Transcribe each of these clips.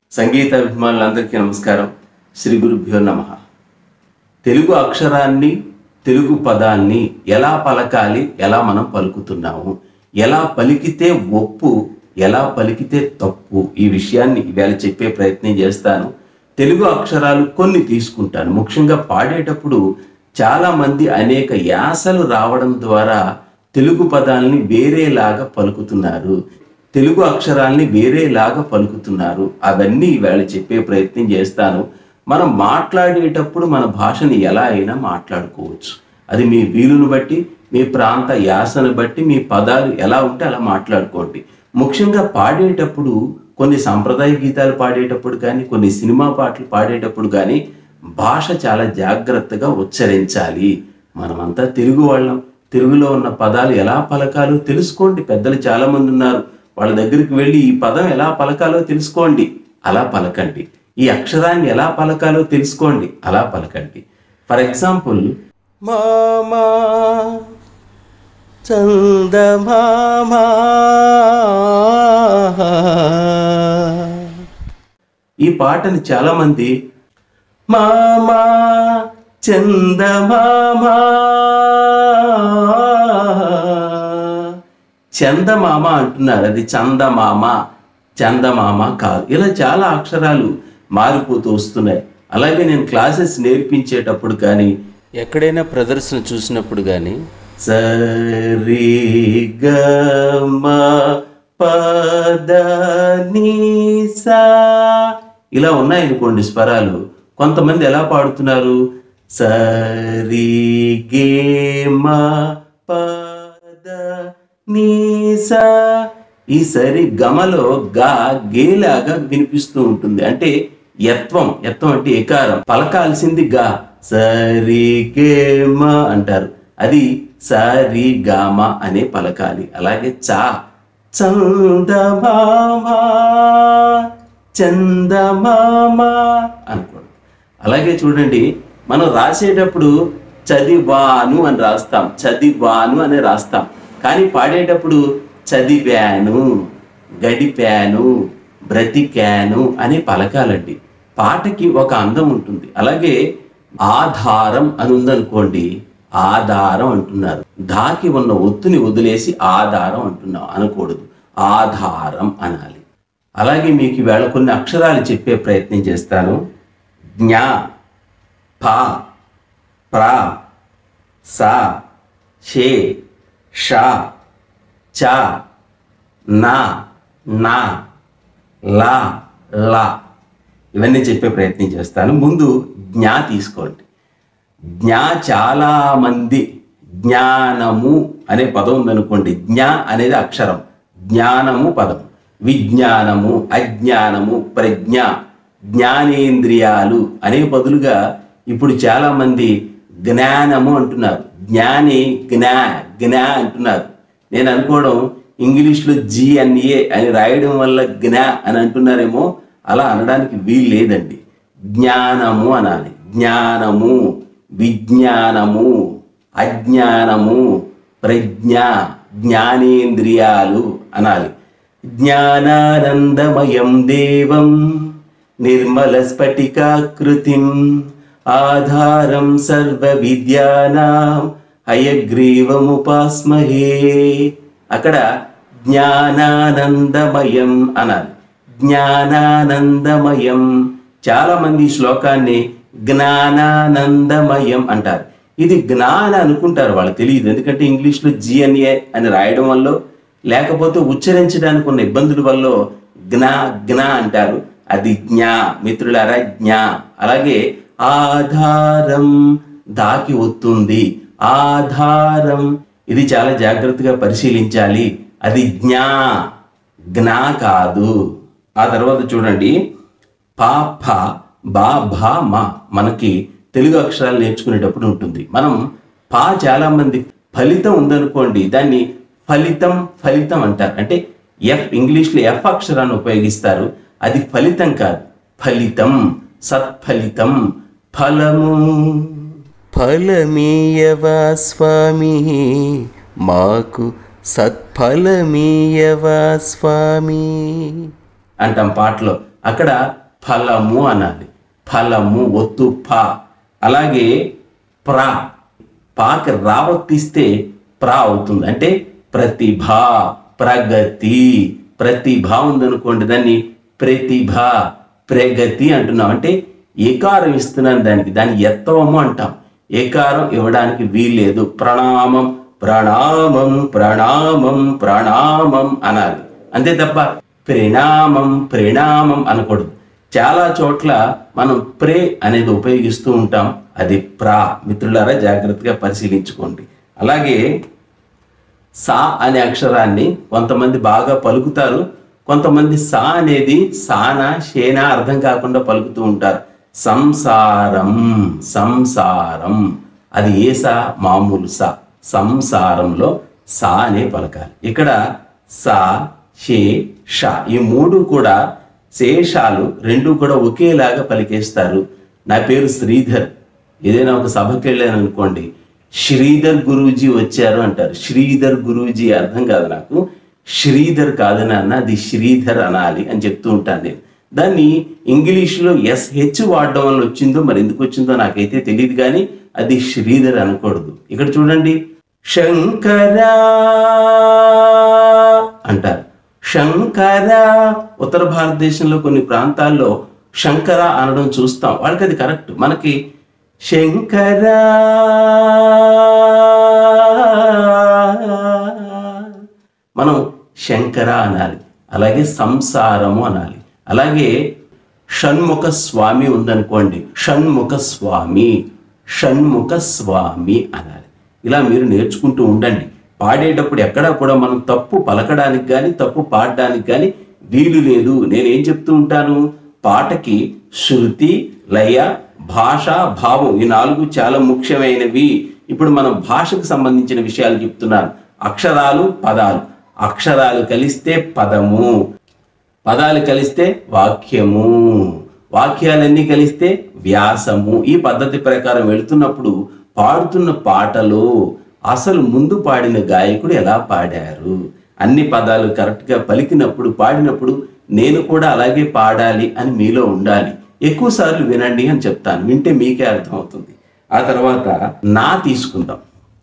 సంగీత అభిమానులందరికీ నమస్కారం శ్రీ గురుభ్యో నమ తెలుగు అక్షరాన్ని తెలుగు పదాన్ని ఎలా పలకాలి ఎలా మనం పలుకుతున్నాము ఎలా పలికితే ఒప్పు ఎలా పలికితే తప్పు ఈ విషయాన్ని ఇవాళ చెప్పే ప్రయత్నం చేస్తాను తెలుగు అక్షరాలు కొన్ని తీసుకుంటాను ముఖ్యంగా పాడేటప్పుడు చాలా మంది అనేక యాసలు రావడం ద్వారా తెలుగు పదాలని వేరేలాగా పలుకుతున్నారు తెలుగు అక్షరాల్ని వేరేలాగా పలుకుతున్నారు అవన్నీ ఇవాళ చెప్పే ప్రయత్నం చేస్తాను మనం మాట్లాడేటప్పుడు మన భాషని ఎలా అయినా మాట్లాడుకోవచ్చు అది మీ వీలును బట్టి మీ ప్రాంత యాసను బట్టి మీ పదాలు ఎలా ఉంటే అలా మాట్లాడుకోండి ముఖ్యంగా పాడేటప్పుడు కొన్ని సాంప్రదాయ గీతాలు పాడేటప్పుడు కానీ కొన్ని సినిమా పాటలు పాడేటప్పుడు కానీ భాష చాలా జాగ్రత్తగా ఉచ్చరించాలి మనమంతా తెలుగు వాళ్ళం తెలుగులో ఉన్న పదాలు ఎలా పలకాలో తెలుసుకోండి పెద్దలు చాలా మంది ఉన్నారు వాళ్ళ దగ్గరికి వెళ్ళి ఈ పదం ఎలా పలకాలో తెలుసుకోండి అలా పలకండి ఈ అక్షరాన్ని ఎలా పలకాలో తెలుసుకోండి అలా పలకండి ఫర్ ఎగ్జాంపుల్ మామా చందమామా ఈ పాటని చాలా మంది మామా చందమామా చందమామ అంటున్నారు అది చందమామ చందమామ కాదు ఇలా చాలా అక్షరాలు మారిపోతూ వస్తున్నాయి అలాగే నేను క్లాసెస్ నేర్పించేటప్పుడు కానీ ఎక్కడైనా ప్రదర్శన చూసినప్పుడు కానీ సరి గ మ పద ని సా ఇలా ఉన్నాయనుకోండి స్వరాలు కొంతమంది ఎలా పాడుతున్నారు సరి గే మ పద ని సా ఈ సరి గమలో గా గేలాగా వినిపిస్తూ ఉంటుంది అంటే యత్వం యత్వం అంటే ఎకారం పలకాల్సింది గా సరి గేమ అంటారు అది సరి గామ అనే పలకాలి అలాగే చా చందమామ చందమామ అనుకోండి అలాగే చూడండి మనం రాసేటప్పుడు చదివాను అని రాస్తాం చదివాను అని రాస్తాం కానీ పాడేటప్పుడు చదివాను గడిపాను బ్రతికాను అనే పలకాలండి పాటకి ఒక అందం ఉంటుంది అలాగే ఆధారం అని ఉందనుకోండి ఆధారం అంటున్నారు దాకి ఉన్న ఒత్తుని వదిలేసి ఆధారం అంటున్నాం అనకూడదు ఆధారం అనాలి అలాగే మీకు ఈవేళ కొన్ని అక్షరాలు చెప్పే ప్రయత్నం చేస్తాను జ్ఞా ప ప్ర స షే ష చ నా నా లా లా ఇవన్నీ చెప్పే ప్రయత్నం చేస్తాను ముందు జ్ఞా తీసుకోండి జ్ఞా చాలా మంది జ్ఞానము అనే పదం ఉందనుకోండి జ్ఞా అనేది అక్షరం జ్ఞానము పదం విజ్ఞానము అజ్ఞానము ప్రజ్ఞ జ్ఞానేంద్రియాలు అనే బదులుగా ఇప్పుడు చాలా మంది జ్ఞానము అంటున్నారు జ్ఞాని జ్ఞా జ్ఞా అంటున్నారు నేను అనుకోవడం ఇంగ్లీష్లో జిఎన్ఏ అని రాయడం వల్ల జ్ఞా అని అంటున్నారేమో అలా అనడానికి వీలు లేదండి జ్ఞానము అనాలి జ్ఞానము విజ్ఞానము అజ్ఞానము ప్రజ్ఞ జ్ఞానేంద్రియాలు అనాలి జ్ఞానానందమయం దేవం నిర్మల స్ఫటికాకృతిం ఆధారం సర్వ విద్యానాం హయగ్రీవముపాస్మహే అక్కడ జ్ఞానానందమయం అనాలి జ్ఞానానందమయం చాలా మంది ఈ శ్లోకాన్ని జ్ఞానానందమయం అంటారు ఇది జ్ఞాన అనుకుంటారు వాళ్ళు తెలియదు ఎందుకంటే ఇంగ్లీష్లో జిఎన్ఏ అని రాయడం వల్ల లేకపోతే ఉచ్చరించడానికి ఉన్న ఇబ్బందుల వల్ల జ్ఞా జ్ఞా అంటారు అది జ్ఞా మిత్రులారా జ్ఞా అలాగే ఆధారం దాకి వస్తుంది ఆధారం ఇది చాలా జాగ్రత్తగా పరిశీలించాలి అది జ్ఞా జ్ఞా కాదు ఆ తర్వాత చూడండి పా ఫ బా భా మా మనకి తెలుగు అక్షరాలు నేర్చుకునేటప్పుడు ఉంటుంది మనం పా చాలా మంది ఫలితం ఉందనుకోండి దాన్ని ఫలితం ఫలితం అంటారు అంటే ఎఫ్ ఇంగ్లీష్లో ఎఫ్ అక్షరాన్ని ఉపయోగిస్తారు అది ఫలితం కాదు ఫలితం సత్ఫలితం ఫలము ఫలమీయవా స్వామి మాకు సత్ఫలమీయవా స్వామి అంటాం పాటలో అక్కడ ఫలము అనాలి ఫలము ఒత్తు ఫ అలాగే ప్రా పాకి రావత్తిస్తే ప్రా అవుతుంది అంటే ప్రతిభ ప్రగతి ప్రతిభ ఉందనుకోండి దాన్ని ప్రతిభ ప్రగతి అంటున్నాం అంటే ఏకారం ఇస్తున్నాను దానికి దాన్ని ఎత్తవము అంటాం ఏకారం ఇవ్వడానికి వీల్లేదు ప్రణామం ప్రణామం ప్రణామం ప్రణామం అనాలి అంతే తప్ప ప్రణామం ప్రణామం అనకూడదు చాలా చోట్ల మనం ప్రే అనేది ఉపయోగిస్తూ ఉంటాం అది ప్రా మిత్రులారా జాగ్రత్తగా పరిశీలించుకోండి అలాగే సా అనే అక్షరాన్ని కొంతమంది బాగా పలుకుతారు కొంతమంది సా అనేది సానా షేనా అర్థం కాకుండా పలుకుతూ ఉంటారు సంసారం సంసారం అది ఏ సా మామూలు సా సంసారంలో సా అనే పలకాలి ఇక్కడ సా షే షా ఈ మూడు కూడా శేషాలు రెండు కూడా ఒకేలాగా పలికేస్తారు నా పేరు శ్రీధర్ ఏదైనా ఒక సభకి వెళ్ళాను అనుకోండి శ్రీధర్ గురూజీ వచ్చారు అంటారు శ్రీధర్ గురూజీ అర్థం కాదు నాకు శ్రీధర్ కాదు నాన్న అది శ్రీధర్ అనాలి అని చెప్తూ ఉంటాను నేను దాన్ని ఇంగ్లీష్లో ఎస్హెచ్ వాడడం వల్ల వచ్చిందో మరి ఎందుకు వచ్చిందో నాకైతే తెలియదు కానీ అది శ్రీధర్ అనకూడదు ఇక్కడ చూడండి శంకరా అంటారు శంకర ఉత్తర భారతదేశంలో కొన్ని ప్రాంతాల్లో శంకర అనడం చూస్తాం వాళ్ళకి అది కరెక్ట్ మనకి శంకర మనం శంకర అనాలి అలాగే సంసారము అనాలి అలాగే షణ్ముఖ స్వామి ఉందనుకోండి షణ్ముఖ స్వామి షణ్ముఖ స్వామి అనాలి ఇలా మీరు నేర్చుకుంటూ ఉండండి పాడేటప్పుడు ఎక్కడా కూడా మనం తప్పు పలకడానికి కానీ తప్పు పాడడానికి కానీ వీలు లేదు నేనేం చెప్తూ ఉంటాను పాటకి శృతి లయ భాష భావం ఈ నాలుగు చాలా ముఖ్యమైనవి ఇప్పుడు మనం భాషకు సంబంధించిన విషయాలు చెప్తున్నాను అక్షరాలు పదాలు అక్షరాలు కలిస్తే పదము పదాలు కలిస్తే వాక్యము వాక్యాలన్నీ కలిస్తే వ్యాసము ఈ పద్ధతి ప్రకారం వెళుతున్నప్పుడు పాడుతున్న పాటలో అసలు ముందు పాడిన గాయకుడు ఎలా పాడారు అన్ని పదాలు కరెక్ట్గా పలికినప్పుడు పాడినప్పుడు నేను కూడా అలాగే పాడాలి అని మీలో ఉండాలి ఎక్కువ సార్లు వినండి అని చెప్తాను వింటే మీకే అర్థమవుతుంది ఆ తర్వాత నా తీసుకుందాం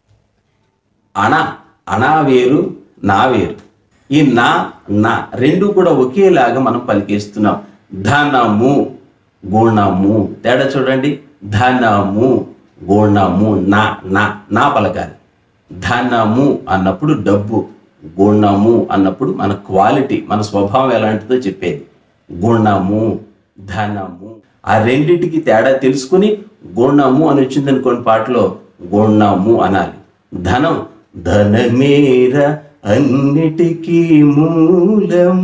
అణ అణా వేరు నా వేరు ఈ నా నా రెండు కూడా ఒకేలాగా మనం పలికేస్తున్నాం ధనము గుణము తేడా చూడండి ధనము గుణము నా నా నా పలకాలి ధనము అన్నప్పుడు డబ్బు గుణము అన్నప్పుడు మన క్వాలిటీ మన స్వభావం ఎలాంటిదో చెప్పేది గుణము ధనము ఆ రెండింటికి తేడా తెలుసుకుని గుణము అని వచ్చింది అనుకోండి పాటలో గుణము అనాలి ధనం ధనమేర అన్నిటికీ మూలం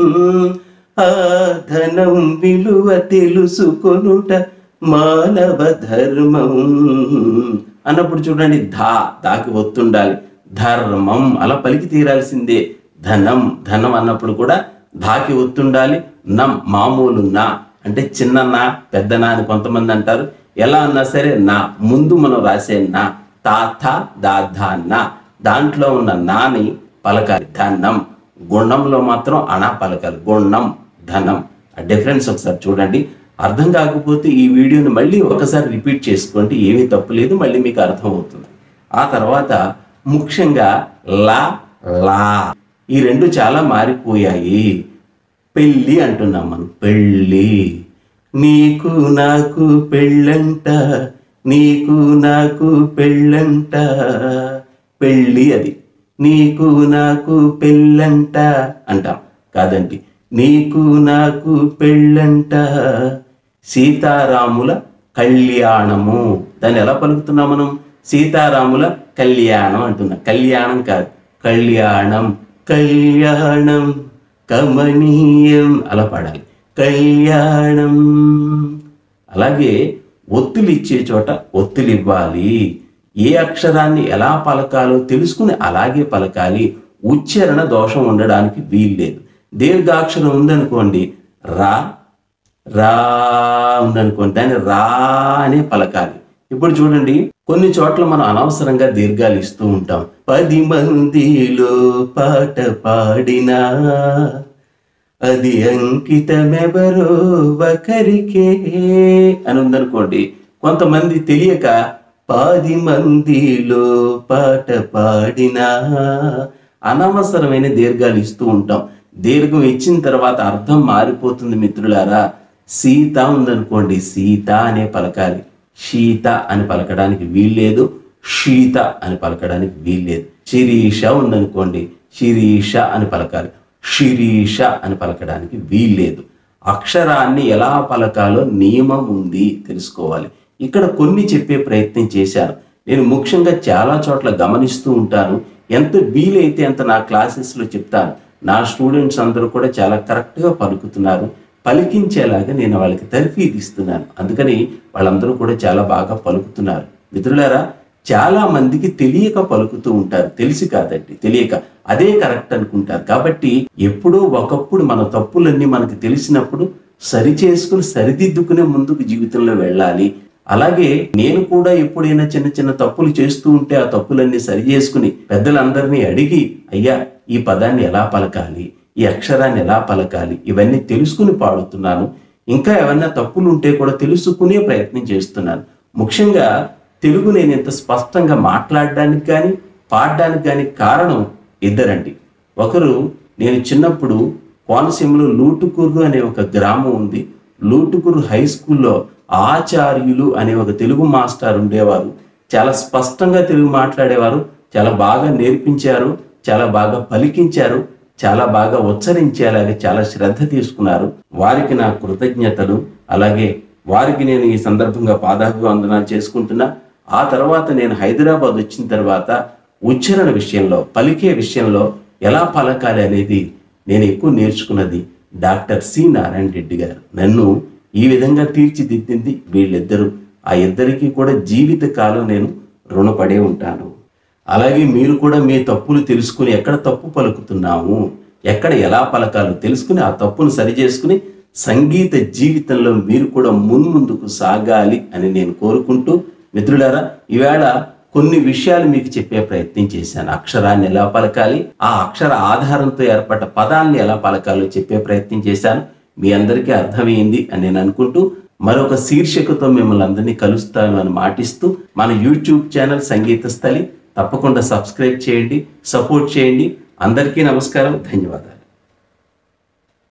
ఆ ధనం విలువ తెలుసుకొనుట మానవ ధర్మం అన్నప్పుడు చూడండి ధా దాకి ఒత్తుండాలి ధర్మం అలా పలికి తీరాల్సిందే ధనం ధనం అన్నప్పుడు కూడా ధాకి ఒత్తుండాలి నం మామూలు నా అంటే చిన్న నా పెద్ద నా అని కొంతమంది అంటారు ఎలా అన్నా సరే నా ముందు మనం రాసే నా తాత దాధా నా దాంట్లో ఉన్న నాని పలకాలి ధనం గుణంలో మాత్రం అణ పలకాలి గుణం ధనం ఆ డిఫరెన్స్ ఒకసారి చూడండి అర్థం కాకపోతే ఈ వీడియోని మళ్ళీ ఒకసారి రిపీట్ చేసుకోండి ఏమీ తప్పు లేదు మళ్ళీ మీకు అర్థం అవుతుంది ఆ తర్వాత ముఖ్యంగా లా లా ఈ రెండు చాలా మారిపోయాయి పెళ్ళి అంటున్నాం మనం పెళ్ళి నీకు నాకు పెళ్ళంట నీకు నాకు పెళ్ళంట పెళ్ళి అది నీకు నాకు పెళ్ళంట అంటాం కాదండి నీకు నాకు పెళ్ళంట సీతారాముల కళ్యాణము దాన్ని ఎలా పలుకుతున్నాం మనం సీతారాముల కళ్యాణం అంటున్నాం కళ్యాణం కాదు కళ్యాణం కళ్యాణం కమనీయం అలా పాడాలి కళ్యాణం అలాగే ఒత్తులు ఇచ్చే చోట ఒత్తులు ఇవ్వాలి ఏ అక్షరాన్ని ఎలా పలకాలో తెలుసుకుని అలాగే పలకాలి ఉచ్చారణ దోషం ఉండడానికి వీల్లేదు దీర్ఘాక్షరం ఉందనుకోండి రా రా ఉందనుకోండి దాన్ని రా అనే పలకాలి ఇప్పుడు చూడండి కొన్ని చోట్ల మనం అనవసరంగా దీర్ఘాలు ఇస్తూ ఉంటాం పది మందిలో పాట పాడినా అది అంకితమెవరో ఒకరికే అని ఉందనుకోండి కొంతమంది తెలియక పాది మందిలో పాట పాడినా అనవసరమైన దీర్ఘాలు ఇస్తూ ఉంటాం దీర్ఘం ఇచ్చిన తర్వాత అర్థం మారిపోతుంది మిత్రులారా సీత ఉందనుకోండి సీత అనే పలకాలి శీత అని పలకడానికి వీల్లేదు శీత అని పలకడానికి వీల్లేదు శిరీష ఉందనుకోండి శిరీష అని పలకాలి శిరీష అని పలకడానికి వీల్లేదు అక్షరాన్ని ఎలా పలకాలో నియమం ఉంది తెలుసుకోవాలి ఇక్కడ కొన్ని చెప్పే ప్రయత్నం చేశాను నేను ముఖ్యంగా చాలా చోట్ల గమనిస్తూ ఉంటాను ఎంత వీలైతే అంత నా క్లాసెస్లో చెప్తాను నా స్టూడెంట్స్ అందరూ కూడా చాలా కరెక్ట్గా పలుకుతున్నారు పలికించేలాగా నేను వాళ్ళకి తర్ఫీదు ఇస్తున్నాను అందుకని వాళ్ళందరూ కూడా చాలా బాగా పలుకుతున్నారు మిత్రులారా చాలా మందికి తెలియక పలుకుతూ ఉంటారు తెలిసి కాదండి తెలియక అదే కరెక్ట్ అనుకుంటారు కాబట్టి ఎప్పుడో ఒకప్పుడు మన తప్పులన్నీ మనకు తెలిసినప్పుడు సరి చేసుకుని సరిదిద్దుకునే ముందుకు జీవితంలో వెళ్ళాలి అలాగే నేను కూడా ఎప్పుడైనా చిన్న చిన్న తప్పులు చేస్తూ ఉంటే ఆ తప్పులన్నీ సరి చేసుకుని పెద్దలందరినీ అడిగి అయ్యా ఈ పదాన్ని ఎలా పలకాలి ఈ అక్షరాన్ని ఎలా పలకాలి ఇవన్నీ తెలుసుకుని పాడుతున్నాను ఇంకా ఏమైనా తప్పులు ఉంటే కూడా తెలుసుకునే ప్రయత్నం చేస్తున్నాను ముఖ్యంగా తెలుగు నేను ఇంత స్పష్టంగా మాట్లాడడానికి కానీ పాడడానికి కానీ కారణం ఇద్దరండి ఒకరు నేను చిన్నప్పుడు కోనసీమలో లూటుకూరు అనే ఒక గ్రామం ఉంది లూటుకూరు హై స్కూల్లో ఆచార్యులు అనే ఒక తెలుగు మాస్టర్ ఉండేవారు చాలా స్పష్టంగా తెలుగు మాట్లాడేవారు చాలా బాగా నేర్పించారు చాలా బాగా పలికించారు చాలా బాగా ఉచ్చరించేలాగా చాలా శ్రద్ధ తీసుకున్నారు వారికి నా కృతజ్ఞతలు అలాగే వారికి నేను ఈ సందర్భంగా పాదాభివందనాలు చేసుకుంటున్నా ఆ తర్వాత నేను హైదరాబాద్ వచ్చిన తర్వాత ఉచ్చారణ విషయంలో పలికే విషయంలో ఎలా పలకాలి అనేది నేను ఎక్కువ నేర్చుకున్నది డాక్టర్ సి నారాయణ రెడ్డి గారు నన్ను ఈ విధంగా తీర్చిదిద్దింది వీళ్ళిద్దరూ ఆ ఇద్దరికి కూడా జీవిత కాలం నేను రుణపడే ఉంటాను అలాగే మీరు కూడా మీ తప్పులు తెలుసుకుని ఎక్కడ తప్పు పలుకుతున్నాము ఎక్కడ ఎలా పలకాలో తెలుసుకుని ఆ తప్పును సరి చేసుకుని సంగీత జీవితంలో మీరు కూడా మున్ముందుకు సాగాలి అని నేను కోరుకుంటూ మిత్రులారా ఈవేళ కొన్ని విషయాలు మీకు చెప్పే ప్రయత్నం చేశాను అక్షరాన్ని ఎలా పలకాలి ఆ అక్షర ఆధారంతో ఏర్పడ్డ పదాన్ని ఎలా పలకాలో చెప్పే ప్రయత్నం చేశాను మీ అందరికీ అర్థమైంది అని నేను అనుకుంటూ మరొక శీర్షికతో మిమ్మల్ని అందరినీ కలుస్తాను అని మాటిస్తూ మన యూట్యూబ్ ఛానల్ సంగీత స్థలి తప్పకుండా సబ్స్క్రైబ్ చేయండి సపోర్ట్ చేయండి అందరికీ నమస్కారం ధన్యవాదాలు